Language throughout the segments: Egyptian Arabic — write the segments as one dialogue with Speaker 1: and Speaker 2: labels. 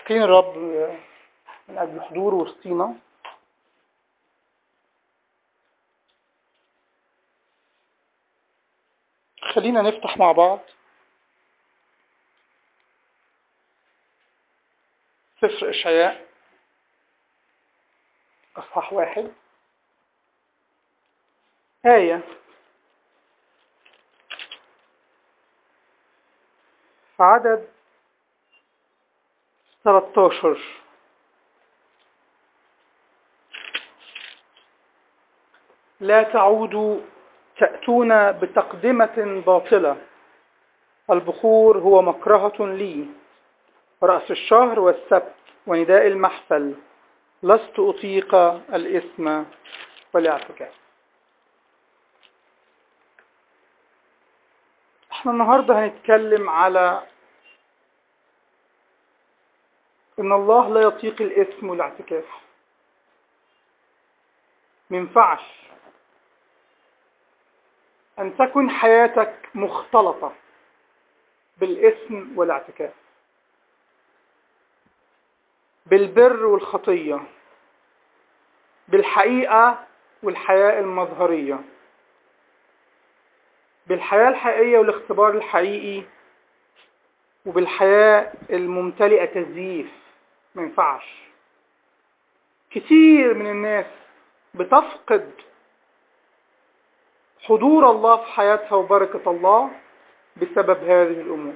Speaker 1: شاكرين الرب من أجل حضوره وسطينا خلينا نفتح مع بعض سفر إشعياء أصحاح واحد آية عدد 13 لا تعودوا تأتون بتقدمة باطلة البخور هو مكرهة لي رأس الشهر والسبت ونداء المحفل لست أطيق الإثم والاعتكاف احنا النهاردة هنتكلم على ان الله لا يطيق الإثم والاعتكاف منفعش أن تكن حياتك مختلطة بالإثم والاعتكاف بالبر والخطية بالحقيقة والحياة المظهرية بالحياة الحقيقية والاختبار الحقيقي وبالحياة الممتلئة تزييف ما ينفعش كتير من الناس بتفقد حضور الله في حياتها وبركة الله بسبب هذه الأمور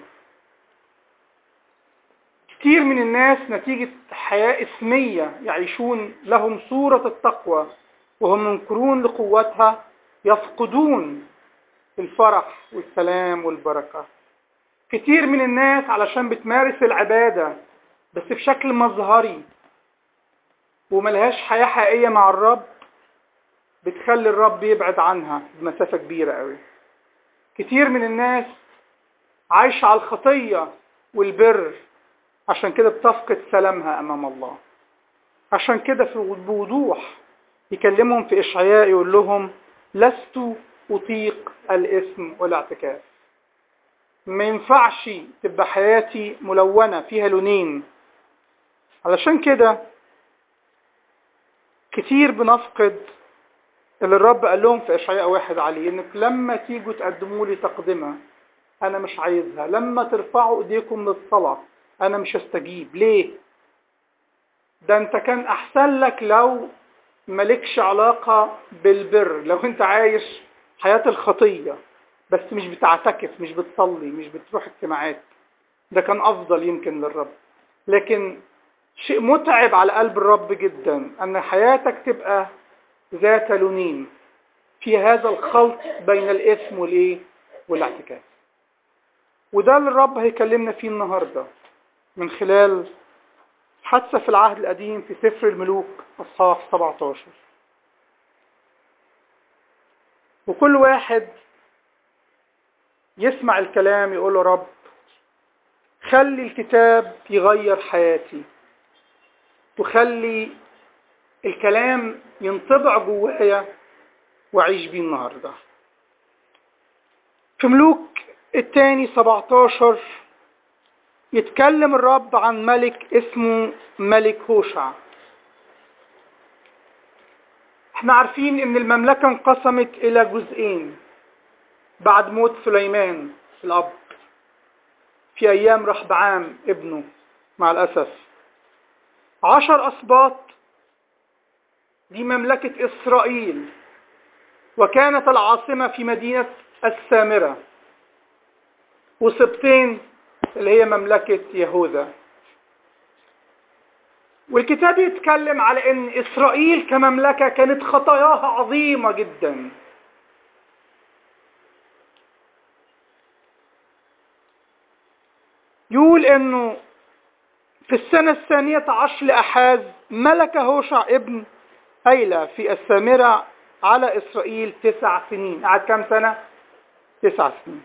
Speaker 1: كتير من الناس نتيجة حياة اسمية يعيشون لهم صورة التقوى وهم منكرون لقوتها يفقدون الفرح والسلام والبركة كتير من الناس علشان بتمارس العبادة بس بشكل مظهري وملهاش حياة حقيقية مع الرب بتخلي الرب يبعد عنها بمسافة كبيرة قوي كتير من الناس عايشة على الخطية والبر عشان كده بتفقد سلامها أمام الله عشان كده في بوضوح يكلمهم في إشعياء يقول لهم لست أطيق الإثم والاعتكاف ما ينفعش تبقى حياتي ملونة فيها لونين علشان كده كتير بنفقد اللي الرب قال لهم في إشعياء واحد عليه إنك لما تيجوا تقدموا لي تقدمة أنا مش عايزها لما ترفعوا إيديكم للصلاة أنا مش هستجيب ليه؟ ده أنت كان أحسن لك لو مالكش علاقة بالبر لو أنت عايش حياة الخطية بس مش بتعتكف مش بتصلي مش بتروح اجتماعات ده كان أفضل يمكن للرب لكن شيء متعب على قلب الرب جدا أن حياتك تبقى ذات لونين في هذا الخلط بين الإثم والإيه والاعتكاف وده اللي الرب هيكلمنا فيه النهاردة من خلال حادثة في العهد القديم في سفر الملوك أصحاح 17 وكل واحد يسمع الكلام يقول له رب خلي الكتاب يغير حياتي وخلي الكلام ينطبع جوايا واعيش بيه النهارده في ملوك الثاني 17 يتكلم الرب عن ملك اسمه ملك هوشع احنا عارفين ان المملكة انقسمت الى جزئين بعد موت سليمان الاب في ايام رحبعام ابنه مع الاسف عشر اسباط دي مملكة اسرائيل وكانت العاصمة في مدينة السامرة وسبطين اللي هي مملكة يهوذا والكتاب يتكلم على ان اسرائيل كمملكة كانت خطاياها عظيمة جدا يقول انه في السنة الثانية عشر لأحاز ملك هوشع ابن هيلة في السامرة على إسرائيل تسع سنين قعد كام سنة؟ تسع سنين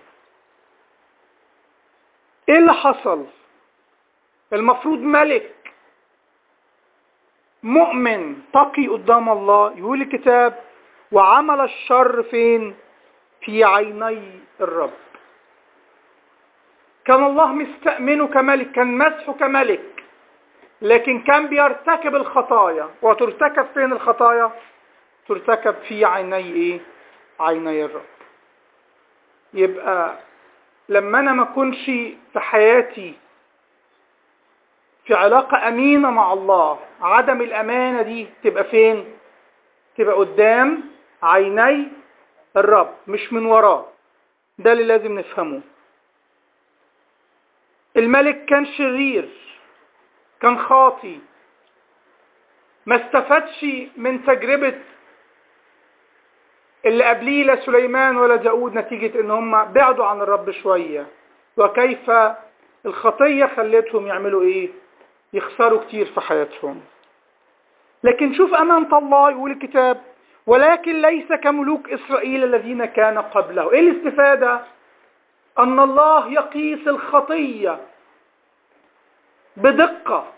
Speaker 1: ايه اللي حصل المفروض ملك مؤمن تقي قدام الله يقول الكتاب وعمل الشر فين في عيني الرب كان الله مستأمنه كملك كان مسحه كملك لكن كان بيرتكب الخطايا وترتكب فين الخطايا ترتكب في عيني ايه عيني الرب يبقى لما انا ما اكونش في حياتي في علاقة امينة مع الله عدم الامانة دي تبقى فين تبقى قدام عيني الرب مش من وراه ده اللي لازم نفهمه الملك كان شرير كان خاطي ما استفادش من تجربة اللي قبليه لا سليمان ولا داود نتيجة ان هم بعدوا عن الرب شوية وكيف الخطية خلتهم يعملوا ايه يخسروا كتير في حياتهم لكن شوف امانة الله يقول الكتاب ولكن ليس كملوك اسرائيل الذين كان قبله ايه الاستفادة ان الله يقيس الخطية بدقة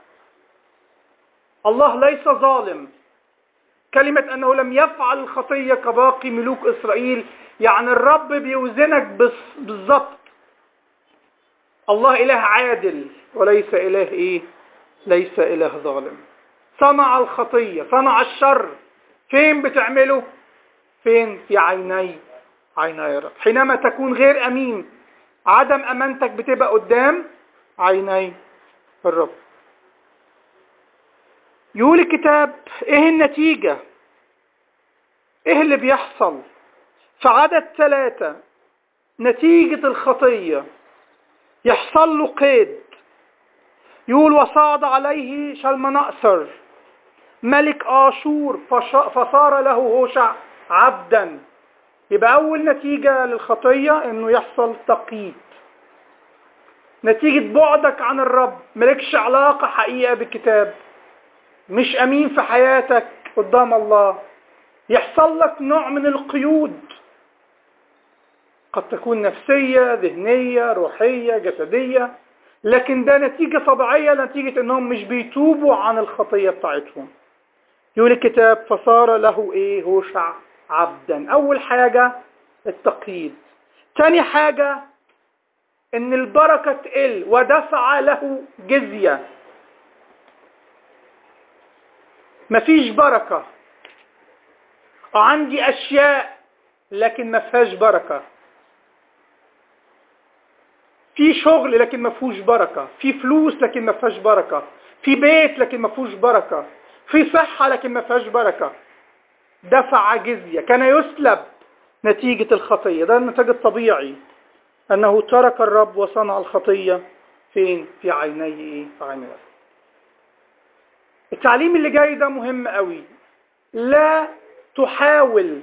Speaker 1: الله ليس ظالم كلمة أنه لم يفعل الخطية كباقي ملوك إسرائيل يعني الرب بيوزنك بالظبط الله إله عادل وليس إله إيه ليس إله ظالم صنع الخطية صنع الشر فين بتعمله فين في عيني عيني رب حينما تكون غير أمين عدم أمانتك بتبقى قدام عيني الرب يقول الكتاب ايه النتيجة ايه اللي بيحصل في عدد ثلاثة نتيجة الخطية يحصل له قيد يقول وصعد عليه شلمنأسر ملك آشور فصار له هوشع عبدا يبقى أول نتيجة للخطية إنه يحصل تقييد نتيجة بعدك عن الرب ملكش علاقة حقيقة بالكتاب مش أمين في حياتك قدام الله يحصل لك نوع من القيود قد تكون نفسية ذهنية روحية جسدية لكن ده نتيجة طبيعية نتيجة انهم مش بيتوبوا عن الخطية بتاعتهم يقول الكتاب فصار له ايه هوشع عبدا اول حاجة التقييد تاني حاجة ان البركة تقل ودفع له جزية مفيش بركة عندي اشياء لكن ما فيهاش بركة في شغل لكن ما فيهوش بركة في فلوس لكن ما فيهاش بركة في بيت لكن ما فيهوش بركة في صحة لكن ما فيهاش بركة دفع جزية كان يسلب نتيجة الخطية ده النتاج الطبيعي أنه ترك الرب وصنع الخطية فين في عينيه إيه في عينيه التعليم اللي جاي ده مهم قوي لا تحاول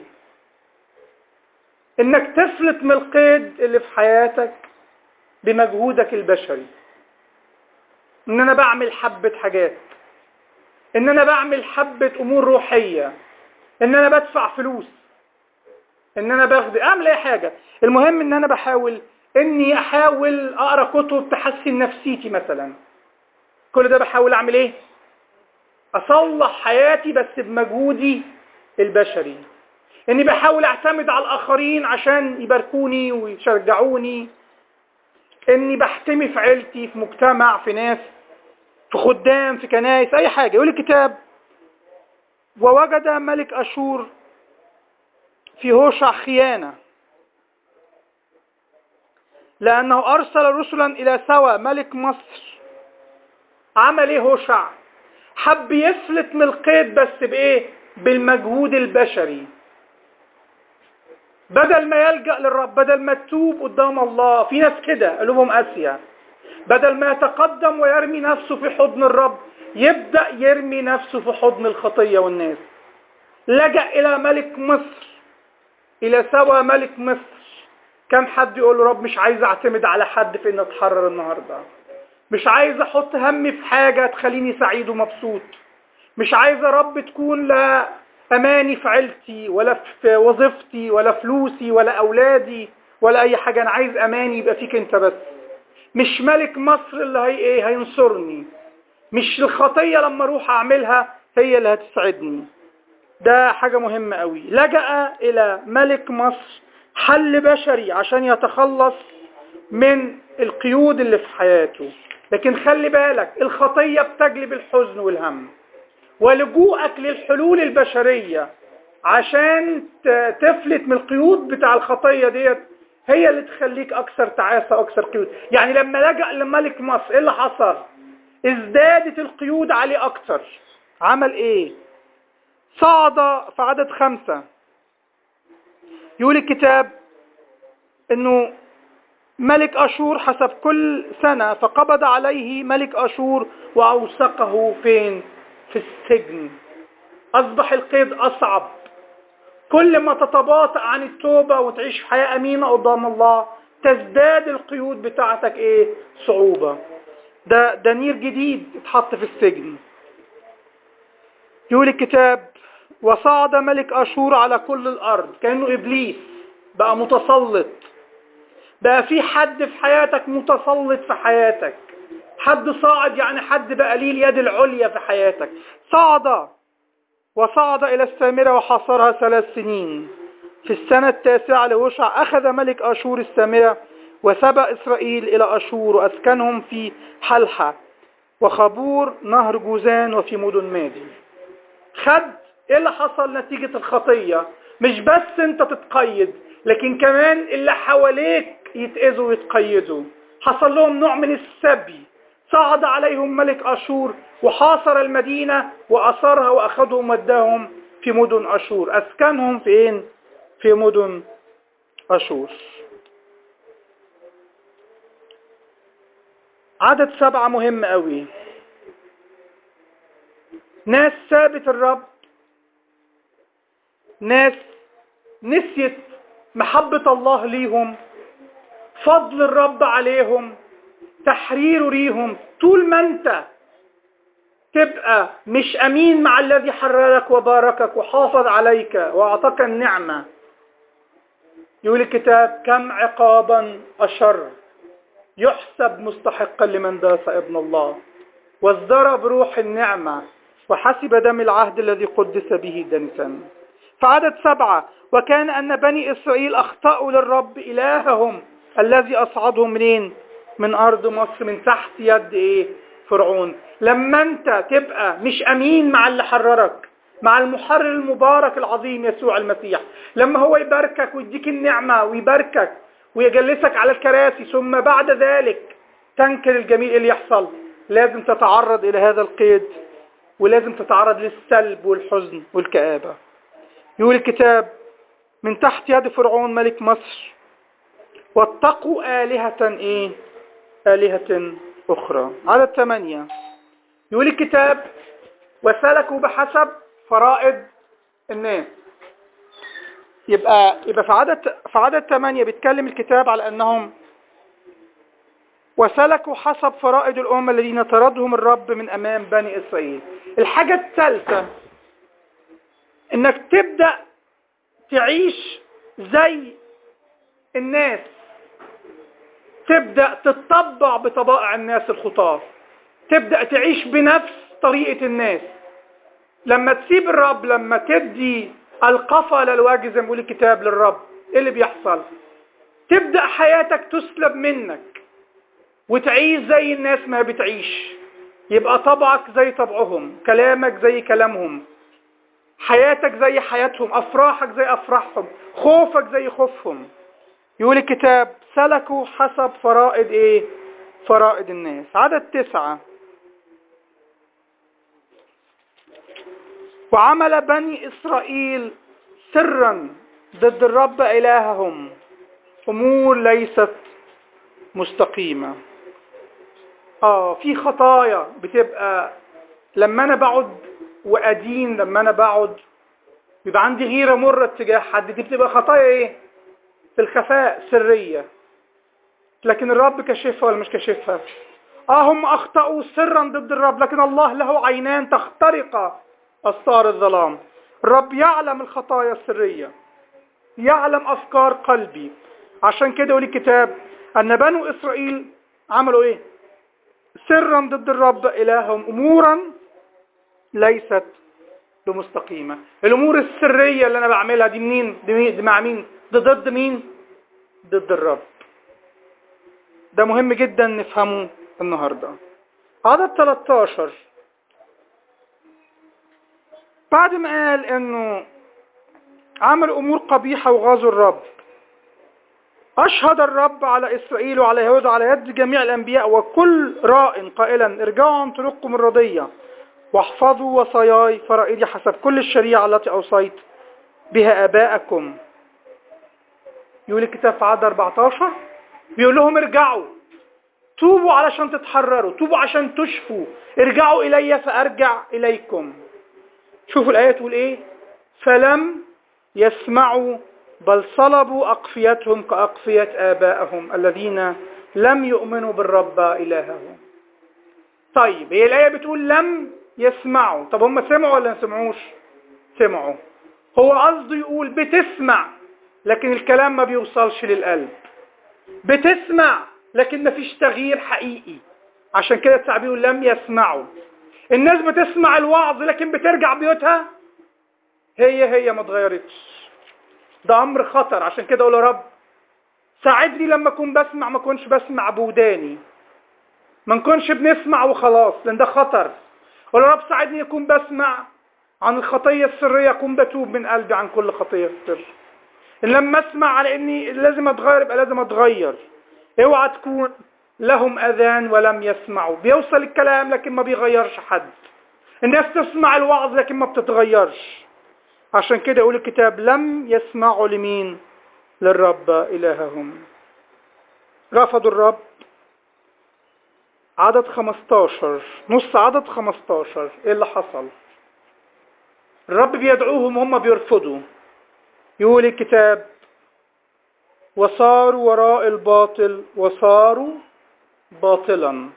Speaker 1: انك تفلت من القيد اللي في حياتك بمجهودك البشري ان انا بعمل حبة حاجات ان انا بعمل حبة امور روحية ان انا بدفع فلوس ان انا باخد اعمل اي حاجة المهم ان انا بحاول اني احاول اقرا كتب تحسن نفسيتي مثلا كل ده بحاول اعمل ايه اصلح حياتي بس بمجهودي البشري اني بحاول اعتمد على الاخرين عشان يباركوني ويشجعوني اني بحتمي في عيلتي في مجتمع في ناس في خدام في كنائس اي حاجة يقول الكتاب ووجد ملك اشور في هوشع خيانة لانه ارسل رسلا الى سوى ملك مصر عمل ايه هوشع حب يفلت من القيد بس بايه بالمجهود البشري بدل ما يلجأ للرب بدل ما تتوب قدام الله في ناس كده قلوبهم قاسية بدل ما يتقدم ويرمي نفسه في حضن الرب يبدأ يرمي نفسه في حضن الخطية والناس لجأ إلى ملك مصر إلى سوى ملك مصر كم حد يقول له رب مش عايز اعتمد على حد في ان اتحرر النهاردة مش عايز احط همي في حاجة تخليني سعيد ومبسوط مش عايز يا رب تكون لا اماني في عيلتي ولا في وظيفتي ولا فلوسي ولا اولادي ولا اي حاجة انا عايز اماني يبقى فيك انت بس مش ملك مصر اللي هي ايه هينصرني مش الخطية لما اروح اعملها هي اللي هتسعدني ده حاجة مهمة قوي لجأ الى ملك مصر حل بشري عشان يتخلص من القيود اللي في حياته لكن خلي بالك الخطية بتجلب الحزن والهم ولجوءك للحلول البشرية عشان تفلت من القيود بتاع الخطية ديت هي اللي تخليك اكثر تعاسة واكثر قيود يعني لما لجأ لملك مصر ايه اللي حصل ازدادت القيود عليه اكثر عمل ايه صعد في عدد خمسة يقول الكتاب انه ملك اشور حسب كل سنة فقبض عليه ملك اشور واوثقه فين في السجن اصبح القيد اصعب كل ما تتباطأ عن التوبة وتعيش حياة امينة قدام الله تزداد القيود بتاعتك ايه صعوبة ده ده نير جديد اتحط في السجن يقول الكتاب وصعد ملك أشور على كل الأرض كأنه إبليس بقى متسلط بقى في حد في حياتك متسلط في حياتك حد صاعد يعني حد بقى ليه اليد العليا في حياتك صعد وصعد إلى السامرة وحاصرها ثلاث سنين في السنة التاسعة لوشع أخذ ملك أشور السامرة وسبى إسرائيل إلى أشور وأسكنهم في حلحة وخبور نهر جوزان وفي مدن مادي خد ايه اللي حصل نتيجة الخطية مش بس انت تتقيد لكن كمان اللي حواليك يتأذوا ويتقيدوا حصل لهم نوع من السبي صعد عليهم ملك أشور وحاصر المدينة وأصرها وأخذهم وداهم في مدن أشور أسكنهم فين في مدن أشور عدد سبعة مهم قوي ناس سابت الرب ناس نسيت محبة الله ليهم فضل الرب عليهم تحريره ليهم طول ما انت تبقى مش امين مع الذي حررك وباركك وحافظ عليك واعطاك النعمة يقول الكتاب كم عقابا اشر يحسب مستحقا لمن داس ابن الله وازدرى بروح النعمة وحسب دم العهد الذي قدس به دنسا فعدد سبعة وكان أن بني إسرائيل أخطأوا للرب إلههم الذي أصعدهم منين من أرض مصر من تحت يد إيه فرعون لما أنت تبقى مش أمين مع اللي حررك مع المحرر المبارك العظيم يسوع المسيح لما هو يباركك ويديك النعمة ويباركك ويجلسك على الكراسي ثم بعد ذلك تنكر الجميل اللي يحصل لازم تتعرض إلى هذا القيد ولازم تتعرض للسلب والحزن والكآبة يقول الكتاب من تحت يد فرعون ملك مصر واتقوا آلهة ايه آلهة أخرى عدد ثمانية يقول الكتاب وسلكوا بحسب فرائض الناس يبقى يبقى في عدد في عدد ثمانية بيتكلم الكتاب على أنهم وسلكوا حسب فرائض الأمة الذين طردهم الرب من أمام بني إسرائيل الحاجة الثالثة انك تبدأ تعيش زي الناس تبدأ تتطبع بطبائع الناس الخطاة تبدأ تعيش بنفس طريقة الناس لما تسيب الرب لما تدي القفا للواجه زي ما بيقول الكتاب للرب ايه اللي بيحصل تبدأ حياتك تسلب منك وتعيش زي الناس ما بتعيش يبقى طبعك زي طبعهم كلامك زي كلامهم حياتك زي حياتهم أفراحك زي أفراحهم خوفك زي خوفهم يقول الكتاب سلكوا حسب فرائض ايه فرائض الناس عدد تسعة وعمل بني إسرائيل سرا ضد الرب إلههم أمور ليست مستقيمة آه في خطايا بتبقى لما أنا بقعد وأدين لما أنا بقعد بيبقى عندي غيرة مرة اتجاه حد دي بتبقى خطايا إيه في الخفاء سرية لكن الرب كشفها ولا مش كشفها اه هم اخطأوا سرا ضد الرب لكن الله له عينان تخترق أستار الظلام الرب يعلم الخطايا السرية يعلم أفكار قلبي عشان كده يقول الكتاب أن بنو إسرائيل عملوا إيه سرا ضد الرب إلههم أمورا ليست بمستقيمة الأمور السرية اللي أنا بعملها دي منين دي, مين؟ دي مع مين ده ضد مين ضد الرب ده مهم جدا نفهمه النهاردة عدد 13 بعد ما قال انه عمل امور قبيحة وغازوا الرب اشهد الرب على اسرائيل وعلى يهوذا على يد جميع الانبياء وكل راء قائلا ارجعوا عن طرقكم الرضية واحفظوا وصاياي فرائدي حسب كل الشريعة التي اوصيت بها اباءكم يقول الكتاب في عدد 14 بيقول لهم ارجعوا توبوا علشان تتحرروا توبوا عشان تشفوا ارجعوا الي فارجع اليكم شوفوا الايه تقول ايه فلم يسمعوا بل صلبوا اقفيتهم كاقفيه ابائهم الذين لم يؤمنوا بالرب الههم طيب هي الايه بتقول لم يسمعوا طب هم سمعوا ولا ما سمعوش سمعوا هو قصده يقول بتسمع لكن الكلام ما بيوصلش للقلب بتسمع لكن ما فيش تغيير حقيقي عشان كده التعبير لم يسمعوا الناس بتسمع الوعظ لكن بترجع بيوتها هي هي ما اتغيرتش ده امر خطر عشان كده اقول يا رب ساعدني لما اكون بسمع ما اكونش بسمع بوداني ما نكونش بنسمع وخلاص لان ده خطر قول يا رب ساعدني اكون بسمع عن الخطية السرية اكون بتوب من قلبي عن كل خطية سر ان لما اسمع على اني لازم اتغير يبقى لازم اتغير اوعى تكون لهم اذان ولم يسمعوا بيوصل الكلام لكن ما بيغيرش حد الناس تسمع الوعظ لكن ما بتتغيرش عشان كده يقول الكتاب لم يسمعوا لمين للرب إلههم رفضوا الرب عدد 15 نص عدد 15 ايه اللي حصل الرب بيدعوهم هم بيرفضوا يقول الكتاب وصاروا وراء الباطل وصاروا باطلا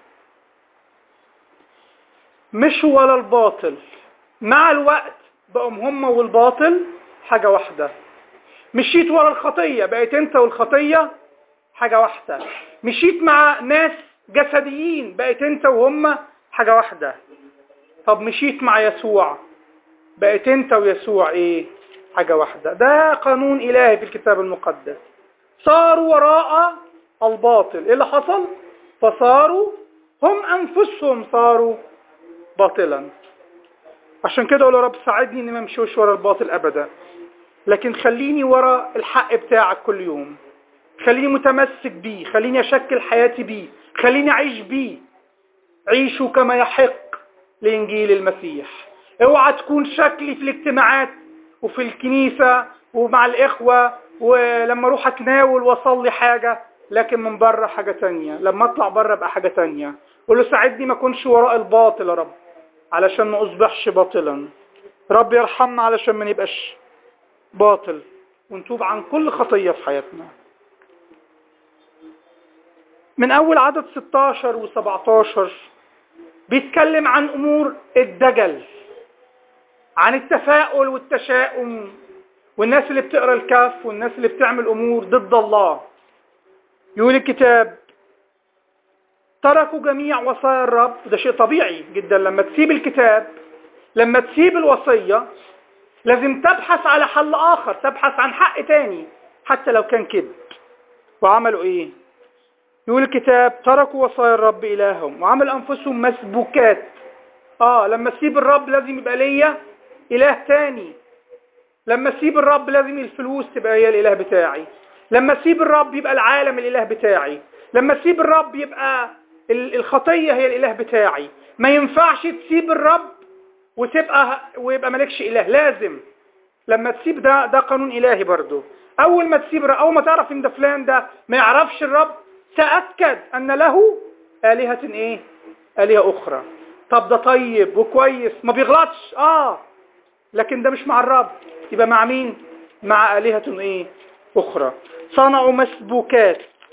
Speaker 1: مشوا ولا الباطل مع الوقت بقوا هم والباطل حاجة واحدة مشيت ورا الخطية بقيت انت والخطية حاجة واحدة مشيت مع ناس جسديين بقيت انت وهم حاجة واحدة طب مشيت مع يسوع بقيت انت ويسوع ايه حاجة واحدة ده قانون الهي في الكتاب المقدس صاروا وراء الباطل ايه اللي حصل فصاروا هم انفسهم صاروا باطلا عشان كده اقول يا رب ساعدني اني ما امشيش ورا الباطل ابدا لكن خليني ورا الحق بتاعك كل يوم خليني متمسك بيه خليني اشكل حياتي بيه خليني اعيش بيه عيشوا كما يحق لانجيل المسيح اوعى تكون شكلي في الاجتماعات وفي الكنيسة ومع الاخوة ولما اروح اتناول واصلي حاجة لكن من بره حاجة تانية لما اطلع بره بقى حاجة تانية قول له ساعدني ما اكونش وراء الباطل يا رب علشان ما اصبحش باطلا رب يرحمنا علشان ما نبقاش باطل ونتوب عن كل خطية في حياتنا من اول عدد 16 و17 بيتكلم عن امور الدجل عن التفاؤل والتشاؤم والناس اللي بتقرا الكف والناس اللي بتعمل امور ضد الله يقول الكتاب تركوا جميع وصايا الرب وده شيء طبيعي جدا لما تسيب الكتاب لما تسيب الوصية لازم تبحث على حل آخر تبحث عن حق تاني حتى لو كان كذب وعملوا ايه يقول الكتاب تركوا وصايا الرب إلههم وعملوا أنفسهم مسبوكات اه لما تسيب الرب لازم يبقى ليا إله تاني لما تسيب الرب لازم الفلوس تبقى هي الإله بتاعي لما تسيب الرب يبقى العالم الإله بتاعي لما تسيب الرب يبقى الخطية هي الإله بتاعي ما ينفعش تسيب الرب وتبقى ويبقى مالكش إله لازم لما تسيب ده ده قانون إلهي برضو أول ما تسيب أول ما تعرف إن ده فلان ده ما يعرفش الرب تأكد أن له آلهة إيه آلهة أخرى طب ده طيب وكويس ما بيغلطش آه لكن ده مش مع الرب يبقى مع مين مع آلهة إيه أخرى صنعوا مسبوكات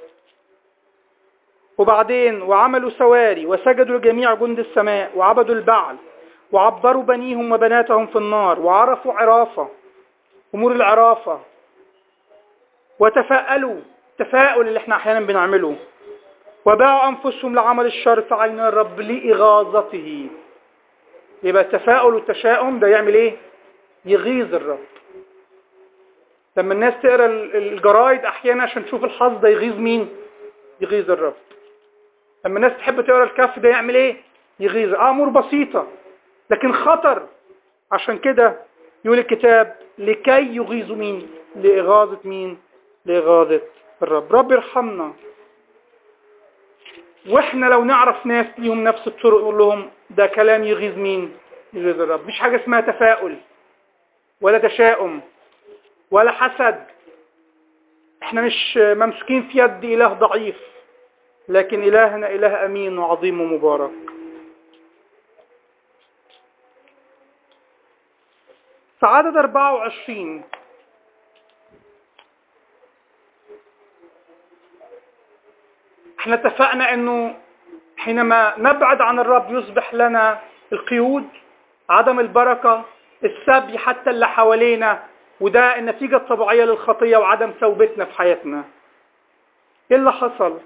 Speaker 1: وبعدين وعملوا سواري وسجدوا لجميع جند السماء وعبدوا البعل وعبروا بنيهم وبناتهم في النار وعرفوا عرافة أمور العرافة وتفاءلوا التفاؤل اللي احنا احيانا بنعمله وباعوا أنفسهم لعمل الشر في عين الرب لإغاظته يبقى التفاؤل والتشاؤم ده يعمل ايه يغيظ الرب لما الناس تقرا الجرايد احيانا عشان تشوف الحظ ده يغيظ مين يغيظ الرب لما الناس تحب تقرا الكف ده يعمل ايه يغيظ امور بسيطه لكن خطر عشان كده يقول الكتاب لكي يغيظ مين لاغاظه مين لاغاظه الرب رب يرحمنا واحنا لو نعرف ناس ليهم نفس الطرق نقول لهم ده كلام يغيظ مين يغيظ الرب مش حاجه اسمها تفاؤل ولا تشاؤم ولا حسد احنا مش ممسوكين في يد اله ضعيف لكن الهنا اله امين وعظيم ومبارك في عدد 24 احنا اتفقنا انه حينما نبعد عن الرب يصبح لنا القيود عدم البركة السبي حتى اللي حوالينا وده النتيجة الطبيعية للخطية وعدم ثوبتنا في حياتنا ايه اللي حصل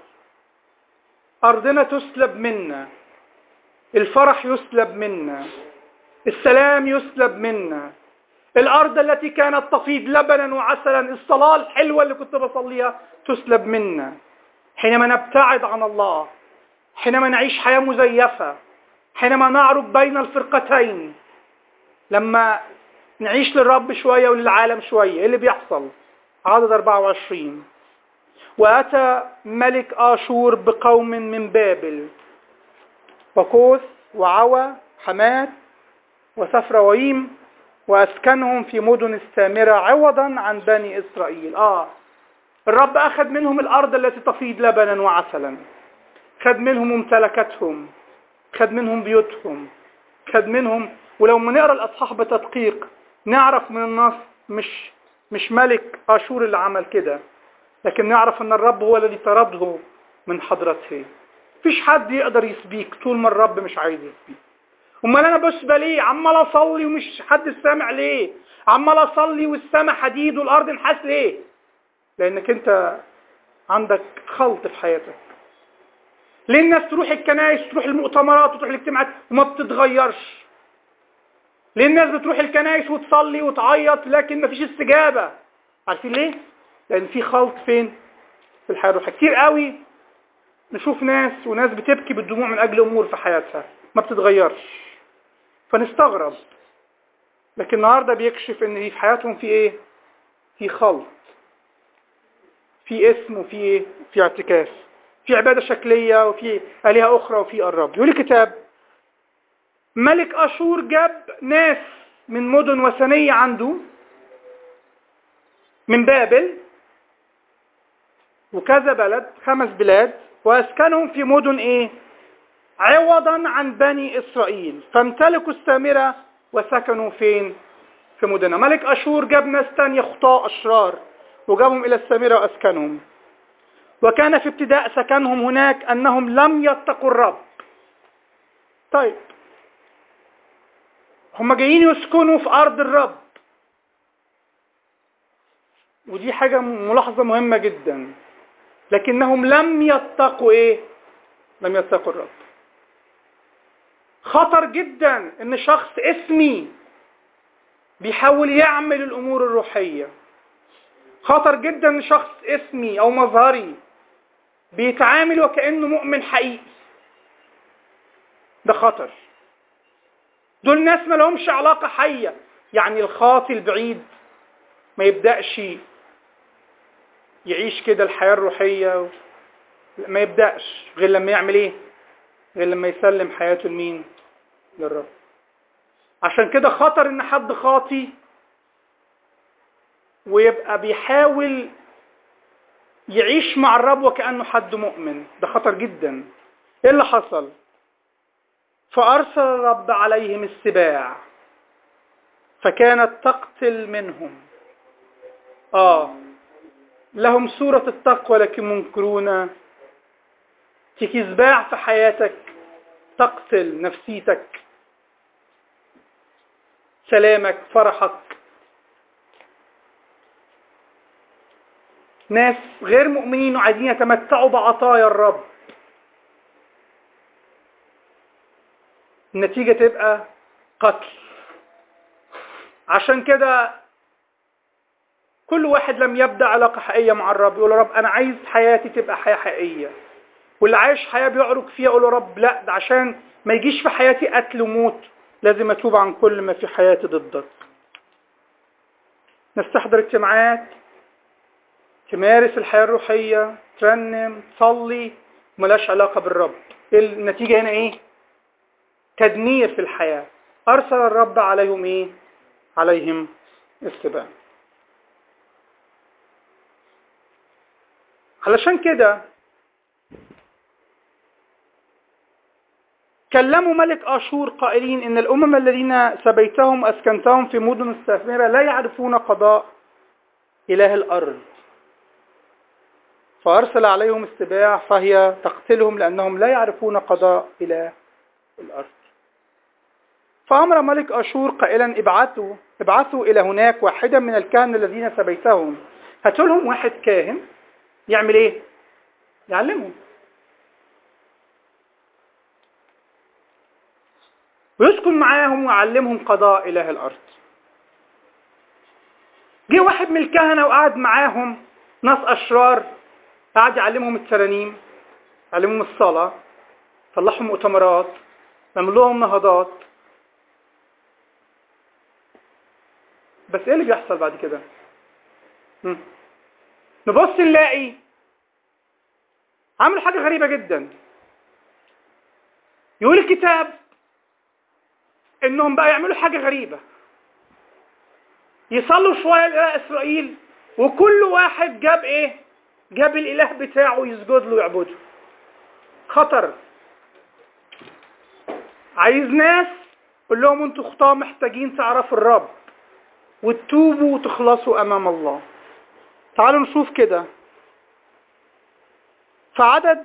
Speaker 1: ارضنا تسلب منا الفرح يسلب منا السلام يسلب منا الارض التي كانت تفيض لبنا وعسلا الصلاة الحلوة اللي كنت بصليها تسلب منا حينما نبتعد عن الله حينما نعيش حياة مزيفة حينما نعرض بين الفرقتين لما نعيش للرب شوية وللعالم شوية ايه اللي بيحصل عدد 24 وأتى ملك آشور بقوم من بابل وقوس وعوى حمات وسفرويم وأسكنهم في مدن السامرة عوضا عن بني إسرائيل آه الرب أخذ منهم الأرض التي تفيض لبنا وعسلا خد منهم ممتلكاتهم خد منهم بيوتهم خد منهم ولو ما نقرا الأصحاح بتدقيق نعرف من النص مش مش ملك آشور اللي عمل كده لكن نعرف ان الرب هو الذي طرده من حضرته مفيش حد يقدر يسبيك طول ما الرب مش عايز يسبيك امال انا بسبى ليه عمال اصلي ومش حد سامع ليه عمال اصلي والسما حديد والارض نحاس ليه لانك انت عندك خلط في حياتك ليه الناس تروح الكنائس تروح المؤتمرات وتروح الاجتماعات وما بتتغيرش ليه الناس بتروح الكنائس وتصلي وتعيط لكن مفيش استجابة عارفين ليه لان في خلط فين في الحياة الروحية كتير قوي نشوف ناس وناس بتبكي بالدموع من اجل امور في حياتها ما بتتغيرش فنستغرب لكن النهاردة بيكشف ان في حياتهم في ايه في خلط في اسم وفي ايه في اعتكاف في عبادة شكلية وفي آلهة أخرى وفي الرب يقول الكتاب ملك أشور جاب ناس من مدن وثنية عنده من بابل وكذا بلد خمس بلاد وأسكنهم في مدن إيه عوضا عن بني إسرائيل فامتلكوا السامرة وسكنوا فين في مدنها ملك أشور جاب ناس تانية خطاء أشرار وجابهم إلى السامرة وأسكنهم وكان في ابتداء سكنهم هناك أنهم لم يتقوا الرب طيب هم جايين يسكنوا في أرض الرب ودي حاجة ملاحظة مهمة جدا لكنهم لم يتقوا ايه لم يتقوا الرب خطر جدا ان شخص اسمي بيحاول يعمل الامور الروحية خطر جدا ان شخص اسمي او مظهري بيتعامل وكأنه مؤمن حقيقي ده خطر دول ناس ما لهمش علاقة حية يعني الخاطي البعيد ما يبدأش يعيش كده الحياة الروحية ما يبدأش غير لما يعمل ايه غير لما يسلم حياته لمين للرب عشان كده خطر ان حد خاطي ويبقى بيحاول يعيش مع الرب وكأنه حد مؤمن ده خطر جدا ايه اللي حصل فأرسل الرب عليهم السباع فكانت تقتل منهم آه لهم صورة التقوى لكن منكرون تيجي سباع في حياتك تقتل نفسيتك سلامك فرحك ناس غير مؤمنين وعايزين يتمتعوا بعطايا الرب النتيجة تبقى قتل عشان كده كل واحد لم يبدأ علاقة حقيقية مع الرب يقول يا رب أنا عايز حياتي تبقى حياة حقيقية واللي عايش حياة بيعرج فيها يقول له رب لا ده عشان ما يجيش في حياتي قتل وموت لازم اتوب عن كل ما في حياتي ضدك نستحضر اجتماعات تمارس الحياة الروحية ترنم تصلي ملاش علاقة بالرب النتيجة هنا ايه تدمير في الحياة ارسل الرب عليهم ايه عليهم السباع علشان كده كلموا ملك آشور قائلين إن الأمم الذين سبيتهم أسكنتهم في مدن مستثمرة لا يعرفون قضاء إله الأرض فأرسل عليهم السباع فهي تقتلهم لأنهم لا يعرفون قضاء إله الأرض فأمر ملك أشور قائلا ابعثوا ابعثوا إلى هناك واحدا من الكهنة الذين سبيتهم هاتوا لهم واحد كاهن يعمل ايه يعلمهم ويسكن معاهم ويعلمهم قضاء إله الأرض جه واحد من الكهنة وقعد معاهم ناس أشرار قعد يعلمهم الترانيم يعلمهم الصلاة طلعهم مؤتمرات يعمل لهم نهضات بس ايه اللي بيحصل بعد كده نبص نلاقي عملوا حاجة غريبة جدا يقول الكتاب انهم بقى يعملوا حاجة غريبة يصلوا شوية لإله إسرائيل وكل واحد جاب ايه جاب الإله بتاعه يسجد له ويعبده خطر عايز ناس قول لهم انتوا خطاه محتاجين تعرفوا الرب وتتوبوا وتخلصوا أمام الله تعالوا نشوف كده فعدد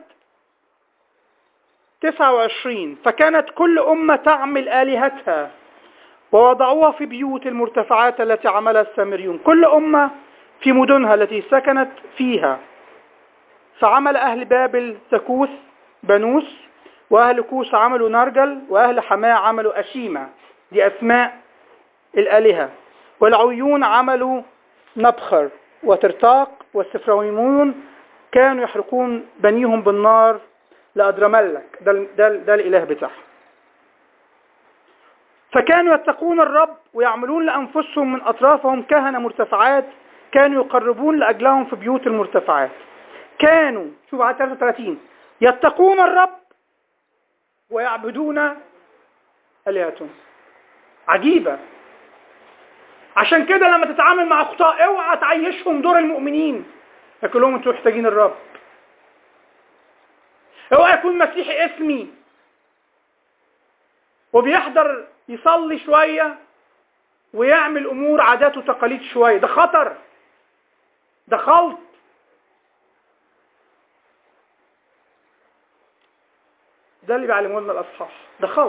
Speaker 1: 29 فكانت كل أمة تعمل آلهتها ووضعوها في بيوت المرتفعات التي عملها السامريون كل أمة في مدنها التي سكنت فيها فعمل أهل بابل تكوث بنوس وأهل كوس عملوا نرجل وأهل حماة عملوا أشيمة دي أسماء الآلهة والعويون عملوا نبخر وترتاق والسفراويمون كانوا يحرقون بنيهم بالنار لأدرملك ده, ده, ده الإله بتاعهم فكانوا يتقون الرب ويعملون لأنفسهم من أطرافهم كهنة مرتفعات كانوا يقربون لأجلهم في بيوت المرتفعات كانوا شوف على 33 يتقون الرب ويعبدون آلهتهم عجيبة عشان كده لما تتعامل مع اخطاء اوعى تعيشهم دور المؤمنين لكن لهم انتوا محتاجين الرب اوعى يكون مسيحي اسمي وبيحضر يصلي شوية ويعمل امور عادات وتقاليد شوية ده خطر ده خلط ده اللي بيعلمه لنا الاصحاح ده خلط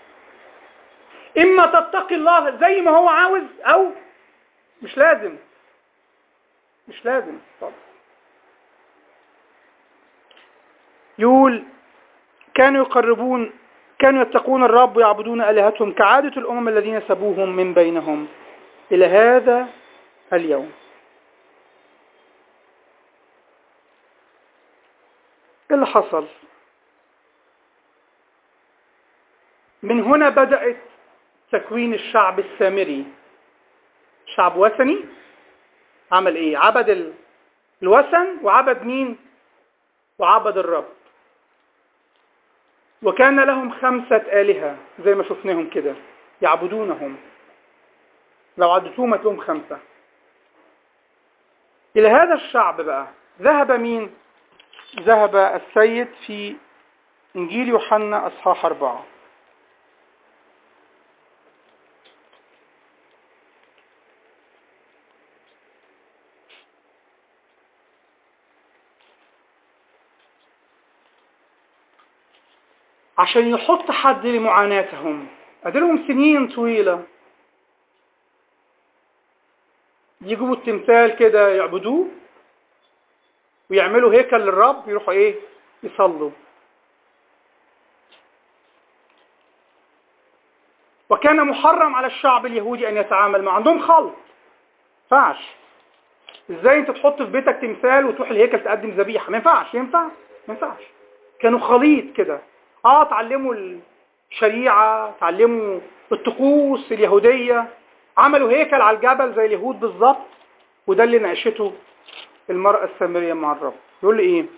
Speaker 1: اما تتقي الله زي ما هو عاوز او مش لازم مش لازم طب يقول كانوا يقربون كانوا يتقون الرب ويعبدون آلهتهم كعادة الأمم الذين سبوهم من بينهم إلى هذا اليوم إيه اللي حصل من هنا بدأت تكوين الشعب السامري شعب وثني عمل ايه عبد الوثن وعبد مين وعبد الرب وكان لهم خمسة آلهة زي ما شفناهم كده يعبدونهم لو عدتوهم هتلاقيهم خمسة إلى هذا الشعب بقى ذهب مين ذهب السيد في إنجيل يوحنا أصحاح أربعة عشان يحط حد لمعاناتهم أدلهم سنين طويلة يجيبوا التمثال كده يعبدوه ويعملوا هيكل للرب يروحوا ايه يصلوا وكان محرم على الشعب اليهودي ان يتعامل مع عندهم خلط ينفعش ازاي انت تحط في بيتك تمثال وتروح الهيكل تقدم ذبيحه ما ينفعش ينفع ما ينفعش كانوا خليط كده اه اتعلموا الشريعة اتعلموا الطقوس اليهودية عملوا هيكل على الجبل زي اليهود بالظبط وده اللي ناقشته المرأة السامرية مع الرب يقول لي ايه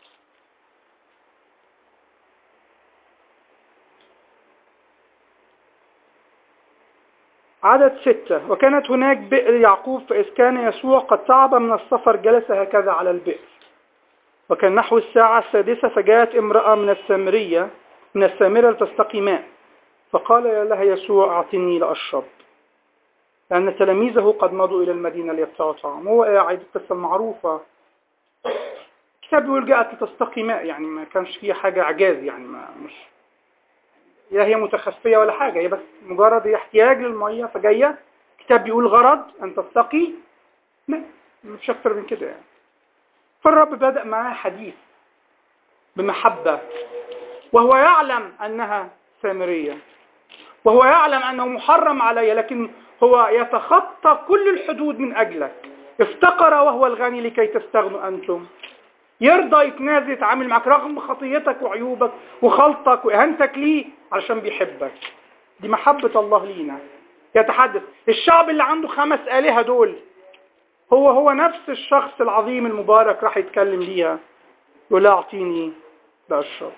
Speaker 1: عدد ستة وكانت هناك بئر يعقوب فإذ كان يسوع قد تعب من السفر جلس هكذا على البئر وكان نحو الساعة السادسة فجاءت امرأة من السامرية من السامرة لتستقي ماء فقال لها يسوع أعطني لأشرب لأن تلاميذه قد مضوا إلى المدينة ليبتعوا طعام هو قاعد القصة المعروفة كتاب بيقول جاءت لتستقي ماء يعني ما كانش فيها حاجة إعجاز يعني ما مش لا هي متخفية ولا حاجة هي بس مجرد هي احتياج للمية فجاية كتاب بيقول غرض أن تستقي ماء مش أكتر من كده يعني فالرب بدأ معاه حديث بمحبة وهو يعلم أنها سامرية وهو يعلم أنه محرم علي لكن هو يتخطى كل الحدود من أجلك افتقر وهو الغني لكي تستغنوا أنتم يرضى يتنازل يتعامل معك رغم خطيتك وعيوبك وخلطك وإهانتك ليه علشان بيحبك دي محبة الله لينا يتحدث الشعب اللي عنده خمس آلهة دول هو هو نفس الشخص العظيم المبارك راح يتكلم ليها يقول لها اعطيني لأشرب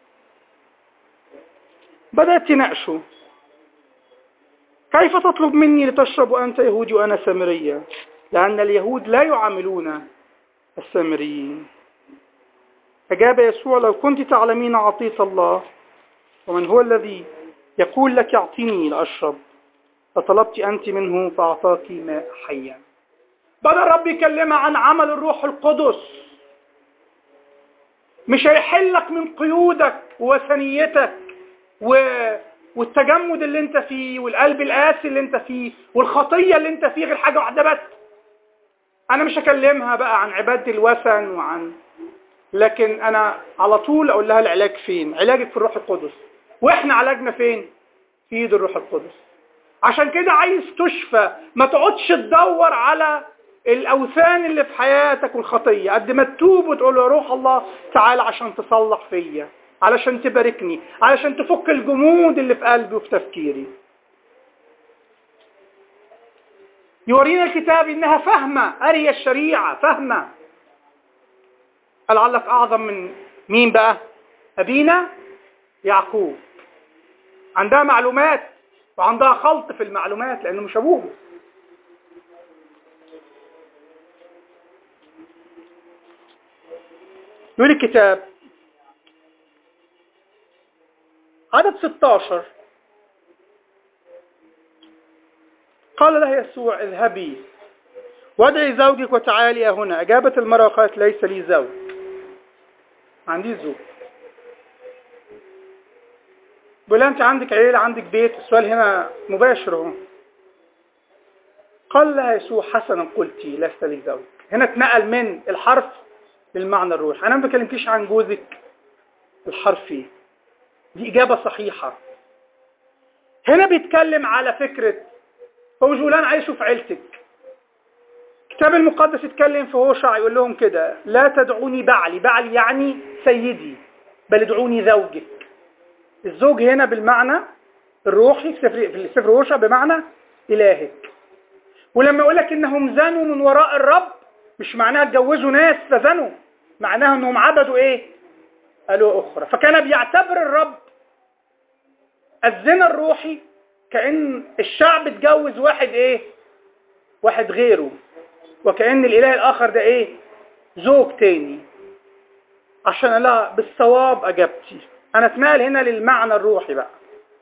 Speaker 1: بدأت تناقشه كيف تطلب مني لتشرب وأنت يهودي وأنا سامرية لأن اليهود لا يعاملون السامريين أجاب يسوع لو كنت تعلمين عطية الله ومن هو الذي يقول لك اعطيني لأشرب فطلبت أنت منه فأعطاك ماء حيا بدأ الرب يكلمها عن عمل الروح القدس مش هيحلك من قيودك ووثنيتك و... والتجمد اللي انت فيه والقلب القاسي اللي انت فيه والخطية اللي انت فيه غير حاجة واحدة بس انا مش هكلمها بقى عن عبادة الوثن وعن لكن انا على طول اقول لها العلاج فين علاجك في الروح القدس واحنا علاجنا فين في ايد الروح القدس عشان كده عايز تشفى ما تقعدش تدور على الاوثان اللي في حياتك والخطية قد ما تتوب وتقول له يا روح الله تعال عشان تصلح فيا علشان تباركني علشان تفك الجمود اللي في قلبي وفي تفكيري يورينا الكتاب انها فاهمة قارية الشريعة فاهمة لعلك اعظم من مين بقى ابينا يعقوب عندها معلومات وعندها خلط في المعلومات لانه مش ابوه يقول الكتاب عدد 16 قال لها يسوع اذهبي وادعي زوجك وتعالي هنا أجابت المرأة وقالت ليس لي زوج عندي زوج بقول أنت عندك عيلة عندك بيت السؤال هنا مباشر اهو قال لها يسوع حسنا قلتي لست لي زوج هنا اتنقل من الحرف للمعنى الروحي أنا ما بكلمكيش عن جوزك الحرفي دي إجابة صحيحة هنا بيتكلم على فكرة هو مش بيقول أنا عايز أشوف عيلتك الكتاب المقدس يتكلم في هوشع يقول لهم كده لا تدعوني بعلي بعلي يعني سيدي بل ادعوني زوجك الزوج هنا بالمعنى الروحي في سفر هوشع بمعنى إلهك ولما يقول لك إنهم زنوا من وراء الرب مش معناها اتجوزوا ناس فزنوا معناها إنهم عبدوا إيه قالوا أخرى فكان بيعتبر الرب الزنا الروحي كأن الشعب اتجوز واحد ايه واحد غيره وكأن الاله الاخر ده ايه زوج تاني عشان لا بالصواب اجابتي انا اتنقل هنا للمعنى الروحي بقى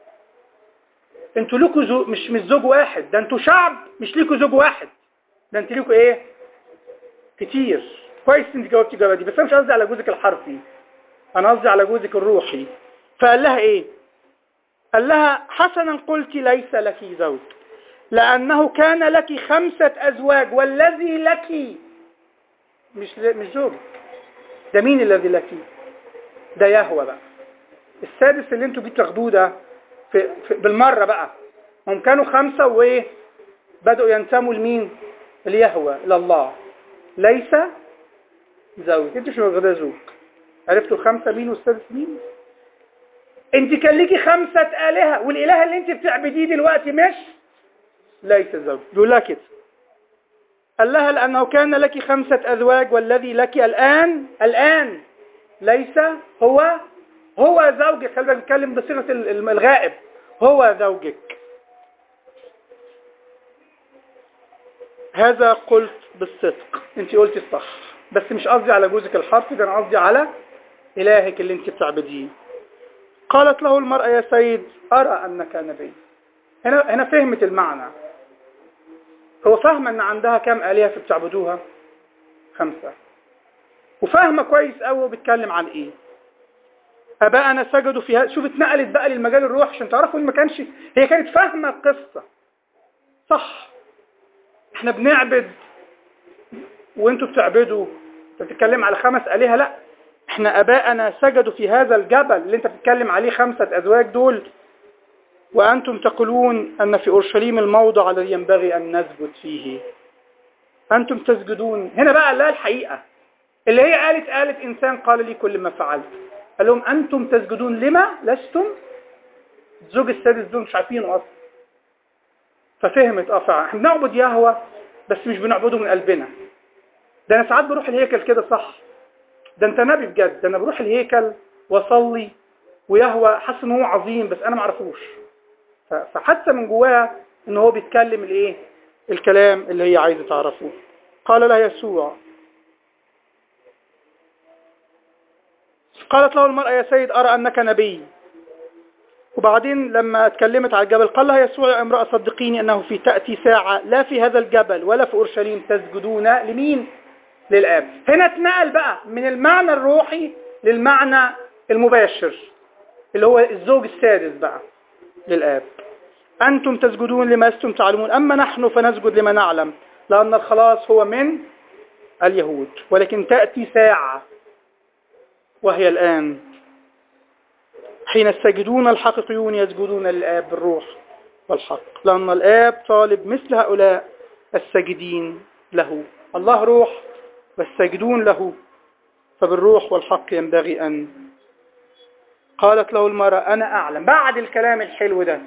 Speaker 1: انتوا لكوا زوج مش مش زوج واحد ده انتوا شعب مش ليكوا زوج واحد ده انتوا ليكوا ايه كتير كويس انت جاوبتي الجوابه دي بس انا مش قصدي على جوزك الحرفي انا قصدي على جوزك الروحي فقال لها ايه قال لها حسنا قلت ليس لك زوج لأنه كان لك خمسة أزواج والذي لك مش مش زوج ده مين الذي لك ده يهوى بقى السادس اللي انتوا بتاخدوه ده في, في بالمرة بقى هم كانوا خمسة وايه بدأوا ينتموا لمين ليهوى لله ليس زوج انت مش واخداه زوج عرفتوا الخمسة مين والسادس مين انت كان ليكي خمسة آلهة والإله اللي انت بتعبديه دلوقتي مش ليس زوج بيقول لها كده قال لها لأنه كان لك خمسة أزواج والذي لك الآن الآن ليس هو هو زوجك خلينا نتكلم بصيغة الغائب هو زوجك هذا قلت بالصدق انت قلتي الصح بس مش قصدي على جوزك الحرفي ده انا قصدي على إلهك اللي انت بتعبديه قالت له المرأة يا سيد أرى أنك نبي هنا هنا فهمت المعنى هو فاهمة أن عندها كم آلهة في بتعبدوها خمسة وفاهمة كويس قوي وبتكلم عن إيه أباءنا سجدوا فيها شوف اتنقلت بقى للمجال الروح عشان تعرفوا ما كانش هي كانت فاهمة القصة صح احنا بنعبد وانتوا بتعبدوا انت بتتكلم على خمس آلهة لا احنا اباءنا سجدوا في هذا الجبل اللي انت بتتكلم عليه خمسة ازواج دول وانتم تقولون ان في اورشليم الموضع الذي ينبغي ان نسجد فيه انتم تسجدون هنا بقى لا الحقيقة اللي هي قالت قالت انسان قال لي كل ما فعلت قال لهم انتم تسجدون لما لستم الزوج السادس دول مش عارفينه اصلا ففهمت اه فعلا احنا بنعبد يهوى بس مش بنعبده من قلبنا ده انا ساعات بروح الهيكل كده صح ده انت نبي بجد ده انا بروح الهيكل واصلي ويهوى حاسس ان هو عظيم بس انا ما اعرفوش فحتى من جواها ان هو بيتكلم الايه الكلام اللي هي عايزه تعرفه قال لها يسوع قالت له المرأة يا سيد أرى أنك نبي وبعدين لما اتكلمت على الجبل قال لها يسوع يا امرأة صدقيني أنه في تأتي ساعة لا في هذا الجبل ولا في أورشليم تسجدون لمين للآب هنا اتنقل بقى من المعنى الروحي للمعنى المباشر اللي هو الزوج السادس بقى للآب أنتم تسجدون لما أنتم تعلمون أما نحن فنسجد لما نعلم لأن الخلاص هو من اليهود ولكن تأتي ساعة وهي الآن حين الساجدون الحقيقيون يسجدون للآب بالروح والحق لأن الآب طالب مثل هؤلاء الساجدين له الله روح والساجدون له فبالروح والحق ينبغي أن قالت له المرأة أنا أعلم بعد الكلام الحلو ده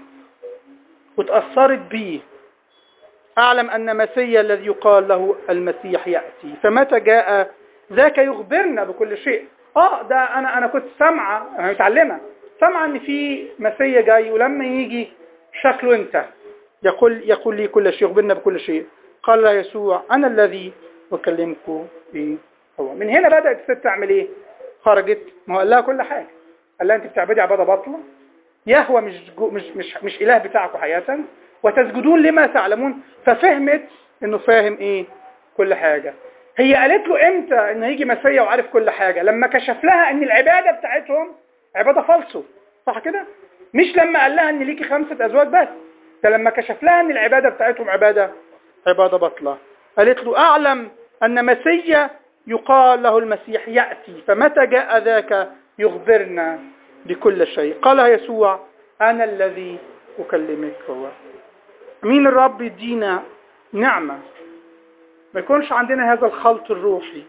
Speaker 1: وتأثرت به أعلم أن مسيا الذي يقال له المسيح يأتي فمتى جاء ذاك يخبرنا بكل شيء اه ده انا انا كنت سامعه انا متعلمه سامعه ان في مسيا جاي ولما يجي شكله انت يقول يقول لي كل شيء يخبرنا بكل شيء قال له يسوع انا الذي اكلمكم به هو من هنا بدات الست تعمل ايه خرجت ما هو قال لها كل حاجه قال لها انت بتعبدي عباده باطله يهوى مش جو مش مش مش اله بتاعكم حياه وتسجدون لما تعلمون ففهمت انه فاهم ايه كل حاجه هي قالت له امتى ان هيجي مسيا وعارف كل حاجة لما كشف لها ان العبادة بتاعتهم عبادة فالصو صح كده مش لما قال لها ان ليكي خمسة ازواج بس ده لما كشف لها ان العبادة بتاعتهم عبادة عبادة بطلة قالت له اعلم ان مسيا يقال له المسيح يأتي فمتى جاء ذاك يخبرنا بكل شيء قال يسوع انا الذي اكلمك هو مين الرب يدينا نعمة ما يكونش عندنا هذا الخلط الروحي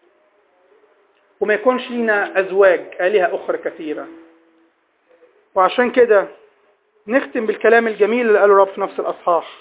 Speaker 1: وما يكونش لنا أزواج آلهة أخرى كثيرة وعشان كده نختم بالكلام الجميل اللي قاله رب في نفس الأصحاح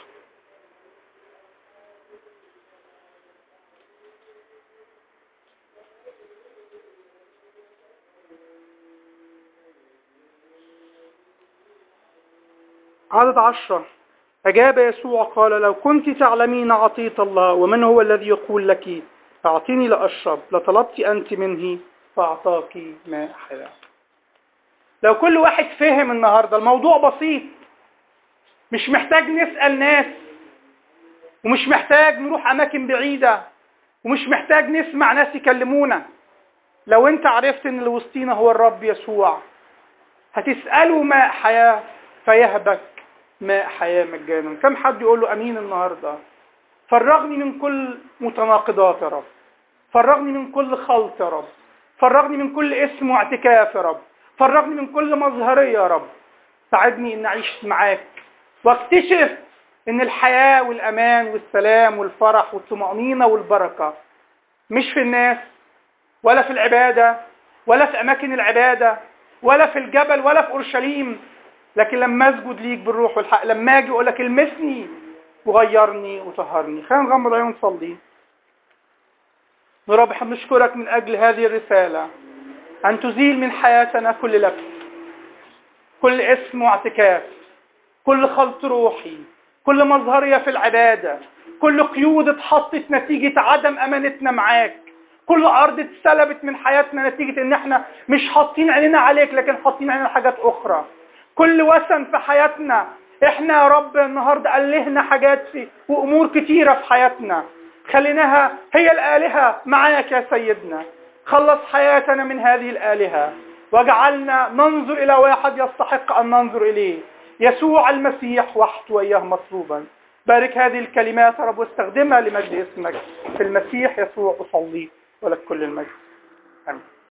Speaker 1: عدد عشرة أجاب يسوع قال لو كنت تعلمين عطية الله ومن هو الذي يقول لك أعطيني لأشرب لطلبت أنت منه فأعطاك ماء حياة لو كل واحد فهم النهاردة الموضوع بسيط مش محتاج نسأل ناس ومش محتاج نروح أماكن بعيدة ومش محتاج نسمع ناس يكلمونا لو انت عرفت ان اللي وسطينا هو الرب يسوع هتسأله ماء حياة فيهبك ماء حياة مجانا كم حد يقول له أمين النهاردة فرغني من كل متناقضات يا رب فرغني من كل خلط يا رب فرغني من كل اسم واعتكاف يا رب فرغني من كل مظهرية يا رب ساعدني ان اعيش معاك واكتشف ان الحياة والامان والسلام والفرح والطمأنينة والبركة مش في الناس ولا في العبادة ولا في أماكن العبادة ولا في الجبل ولا في أورشليم لكن لما أسجد ليك بالروح والحق لما أجي أقول لك المسني وغيرني وطهرني خلينا نغمض عيون نصلي يا رب احنا بنشكرك من أجل هذه الرسالة أن تزيل من حياتنا كل لبس كل اسم واعتكاف كل خلط روحي كل مظهرية في العبادة كل قيود اتحطت نتيجة عدم أمانتنا معاك كل أرض اتسلبت من حياتنا نتيجة إن احنا مش حاطين عينينا عليك لكن حاطين عينينا حاجات أخرى كل وثن في حياتنا احنا يا رب النهاردة ألهنا حاجات في وأمور كتيرة في حياتنا خليناها هي الآلهة معاك يا سيدنا خلص حياتنا من هذه الآلهة واجعلنا ننظر إلى واحد يستحق أن ننظر إليه يسوع المسيح وحده وإياه مصلوبا بارك هذه الكلمات يا رب واستخدمها لمجد اسمك في المسيح يسوع أصلي ولك كل المجد آمين